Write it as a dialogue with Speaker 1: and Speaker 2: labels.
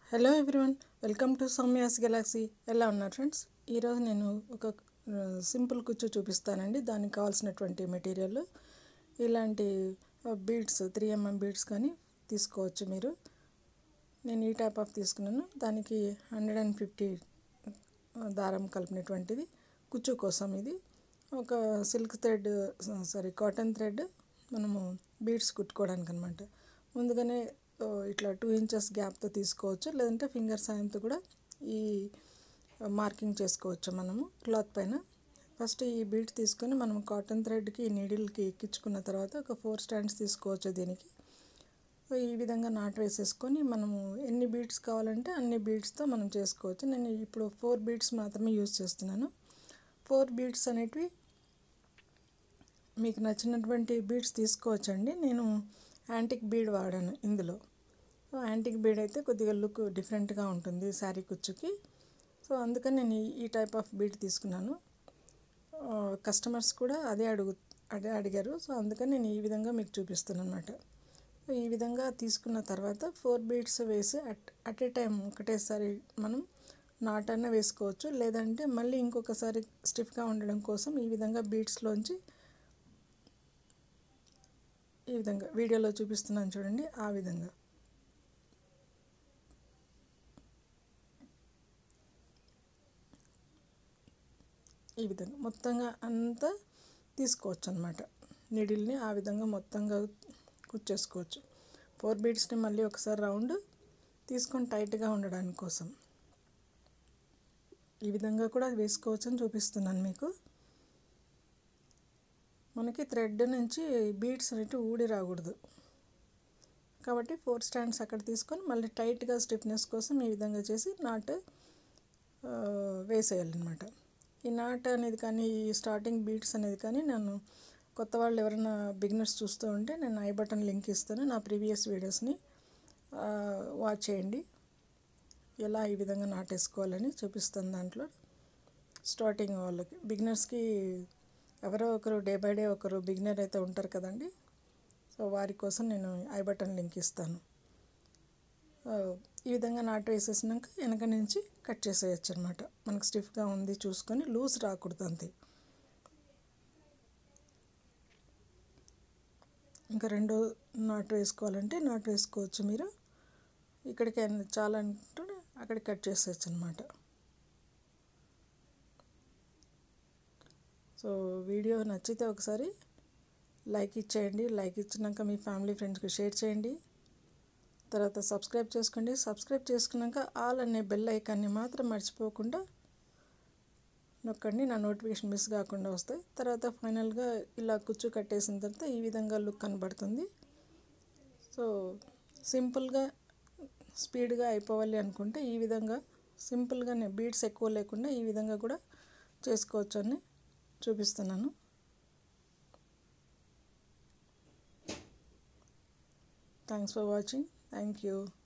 Speaker 1: hello everyone welcome to Soumya's galaxy ఎలా ఉన్నారు friends ఈరోజు నేను ఒక ఆ, సింపుల్ కుచ్చు చూపిస్తానండి దానికి కావాల్సినటువంటి మెటీరియల్ ఇలాంటి బీడ్స్ త్రీ ఎంఎం బీడ్స్ కానీ తీసుకోవచ్చు మీరు నేను ఈ టైప్ ఆఫ్ తీసుకున్నాను దానికి హండ్రెడ్ అండ్ ఫిఫ్టీ దారం కలిపినటువంటిది కుచ్చు కోసం ఇది ఒక silk thread sari cotton thread మనము బీడ్స్ కుట్టుకోవడానికి అనమాట ముందుగానే ఆ, ఇట్లా టూ ఇంచెస్ గ్యాప్తో తీసుకోవచ్చు లేదంటే ఫింగర్ సాయంతో కూడా ఈ మార్కింగ్ చేసుకోవచ్చు మనము క్లాత్ పైన ఫస్ట్ ఈ బీడ్స్ తీసుకొని మనం కాటన్ థ్రెడ్కి నీడిల్కి ఎక్కించుకున్న తర్వాత ఒక ఫోర్ స్టాండ్స్ తీసుకోవచ్చు దీనికి సో ఈ విధంగా నాట్ వేసేసుకొని మనము ఎన్ని బీడ్స్ కావాలంటే అన్ని బీడ్స్తో మనం చేసుకోవచ్చు నేను ఇప్పుడు ఫోర్ బీడ్స్ మాత్రమే యూజ్ చేస్తున్నాను ఫోర్ బీడ్స్ అనేటివి మీకు నచ్చినటువంటి బీడ్స్ తీసుకోవచ్చండి నేను యాంటిక్ బీడ్ వాడాను ఇందులో సో యాంటిక్ బీడ్ అయితే కొద్దిగా లుక్ డిఫరెంట్గా ఉంటుంది శారీ కుచ్చుకి సో అందుకని నేను ఈ- ఈ టైప్ ఆఫ్ బీడ్ తీసుకున్నాను కస్టమర్స్ కూడా అదే అడుగు అదే అడిగారు సో అందుకని నేను ఈ విధంగా మీకు చూపిస్తున్నాను అనమాట సో ఈ విధంగా తీసుకున్న తర్వాత ఫోర్ బీడ్స్ వేసి అట్ అట్ ఏ టైం ఒకటేసారి మనం నాట్ అన్న వేసుకోవచ్చు లేదంటే మళ్ళీ ఇంకొకసారి స్టిఫ్గా ఉండడం కోసం ఈ విధంగా బీడ్స్లోంచి ఈ విధంగా వీడియోలో చూపిస్తున్నాను చూడండి ఆ విధంగా ఈ విధంగా మొత్తంగా అంతా తీసుకోవచ్చు అనమాట నీడిల్ని ఆ విధంగా మొత్తంగా కుచ్చేసుకోవచ్చు ఫోర్ బీడ్స్ని మళ్ళీ ఒకసారి రౌండ్ తీసుకొని టైట్గా ఉండడానికి కోసం ఈ విధంగా కూడా వేసుకోవచ్చు అని చూపిస్తున్నాను మీకు మనకి థ్రెడ్ నుంచి బీడ్స్ అనేవి ఊడి రాకూడదు కాబట్టి ఫోర్ స్టాండ్స్ అక్కడ తీసుకొని మళ్ళీ టైట్గా స్టిఫ్నెస్ కోసం ఈ విధంగా చేసి నాట్ ఆ, వేసేయాలన్నమాట ఈ నాట్ అనేది కానీ ఈ స్టార్టింగ్ బీట్స్ అనేది కానీ నేను కొత్త వాళ్ళు ఎవరైనా బిగినర్స్ చూస్తూ ఉంటే నేను ఐ బటన్ లింక్ ఇస్తాను నా ప్రీవియస్ వీడియోస్ని వాచ్ చేయండి ఎలా ఈ విధంగా నాటేసుకోవాలని చూపిస్తాను దాంట్లో స్టార్టింగ్ వాళ్ళకి బిగినర్స్కి ఎవరో ఒకరు డే బై డే ఒకరు బిగినర్ అయితే ఉంటారు కదండి సో వారి కోసం నేను ఐ బటన్ లింక్ ఇస్తాను ఆ, ఈ విధంగా నాటు వేసేసినాక వెనక నుంచి కట్ చేసేయచ్చు అనమాట మనకు స్టిఫ్గా ఉంది చూసుకొని లూజ్ రాకూడదు అంతే ఇంకా రెండో నాటు వేసుకోవాలంటే నాటు వేసుకోవచ్చు మీరు ఇక్కడికి చాలా అంటే అక్కడికి కట్ చేసేయచ్చు అనమాట సో వీడియో నచ్చితే ఒకసారి లైక్ ఇచ్చేయండి లైక్ ఇచ్చినాక మీ ఫ్యామిలీ ఫ్రెండ్స్కి షేర్ చేయండి తర్వాత సబ్స్క్రైబ్ చేసుకోండి సబ్స్క్రైబ్ చేసుకున్నాక ఆల్ అనే బెల్ ఐకాన్ని మాత్రం మర్చిపోకుండా నొక్కండి నా నోటిఫికేషన్ మిస్ కాకుండా వస్తాయి తర్వాత ఫైనల్గా ఇలా కుచ్చు కట్టేసిన తర్వాత ఈ విధంగా లుక్ కనబడుతుంది సో సింపుల్గా స్పీడ్గా అయిపోవాలి అనుకుంటే ఈ విధంగా సింపుల్గానే బీడ్స్ ఎక్కువ లేకుండా ఈ విధంగా కూడా చేసుకోవచ్చు అని చూపిస్తున్నాను thanks for watching thank you